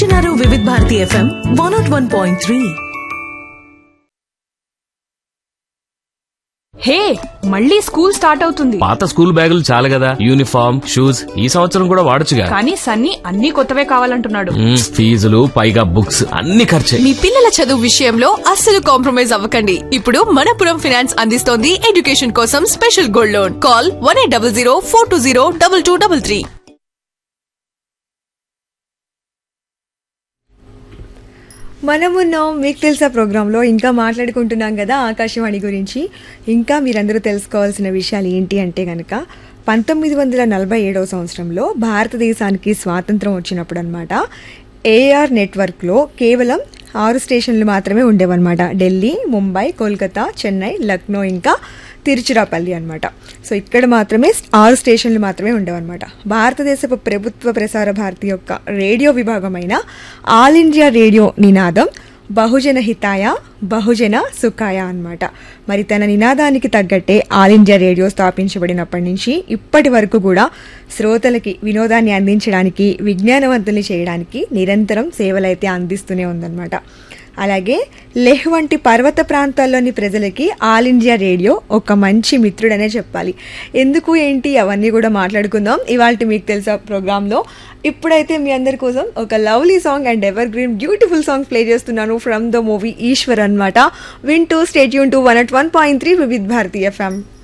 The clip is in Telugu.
వింటున్నారు Vividh Bharati FM one naught one point three hey మళ్ళీ స్కూల్ స్టార్ట్ అవుతుంది పాత స్కూల్ బ్యాగులు చాలు కదా యూనిఫామ్ షూస్ ఈ సంవత్సరం కూడా వాడొచ్చుగా కానీ సన్నీ అన్ని కొత్తవే కావాలంటున్నాడు మ్మ్, ఫీజులు పైగా బుక్స్ అన్ని ఖర్చే మీ పిల్లల చదువు విషయంలో అస్సలు కాంప్రమైజ్ అవ్వకండి ఇప్పుడు మనపురం ఫైనాన్స్ అందిస్తోంది ఎడ్యుకేషన్ కోసం special gold loan call one eight double zero four two zero double two double three మనమున్నాం మీకు తెలుసా ప్రోగ్రాంలో ఇంకా మాట్లాడుకుంటున్నాం కదా ఆకాశవాణి గురించి ఇంకా మీరందరూ తెలుసుకోవాల్సిన విషయాలు ఏంటి అంటే కనుక పంతొమ్మిది వందల నలభై ఏడవ సంవత్సరంలో భారతదేశానికి స్వాతంత్రం వచ్చినప్పుడు అనమాట ఏఆర్ నెట్వర్క్లో కేవలం ఆరు స్టేషన్లు మాత్రమే ఉండేవన్నమాట ఢిల్లీ ముంబై కోల్కతా చెన్నై లక్నో ఇంకా తిరుచిరాపల్లి అనమాట సో ఇక్కడ మాత్రమే ఆరు స్టేషన్లు మాత్రమే ఉండేవన్నమాట భారతదేశపు ప్రభుత్వ ప్రసార భారతి యొక్క రేడియో విభాగమైన ఆల్ ఇండియా రేడియో నినాదం బహుజన హితాయ బహుజన సుఖాయ అన్నమాట మరి తన నినాదానికి తగ్గట్టే ఆల్ ఇండియా రేడియో స్థాపించబడినప్పటి నుంచి ఇప్పటి వరకు కూడా శ్రోతలకి వినోదాన్ని అందించడానికి విజ్ఞానవంతుల్ని చేయడానికి నిరంతరం సేవలైతే అందిస్తూనే ఉందన్నమాట అలాగే లెహ్ వంటి పర్వత ప్రాంతాల్లోని ప్రజలకి ఆల్ ఇండియా రేడియో ఒక మంచి మిత్రుడనే చెప్పాలి ఎందుకు ఏంటి అవన్నీ కూడా మాట్లాడుకుందాం ఇవాళ మీకు తెలుసా ప్రోగ్రాంలో ఇప్పుడైతే మీ అందరి కోసం ఒక lovely song and ever green beautiful song play చేస్తున్నాను ఫ్రమ్ ద మూవీ ఈశ్వర్ అనమాట విన్ టు స్టేట్ యూన్ to one at one point three Vividh Bharati FM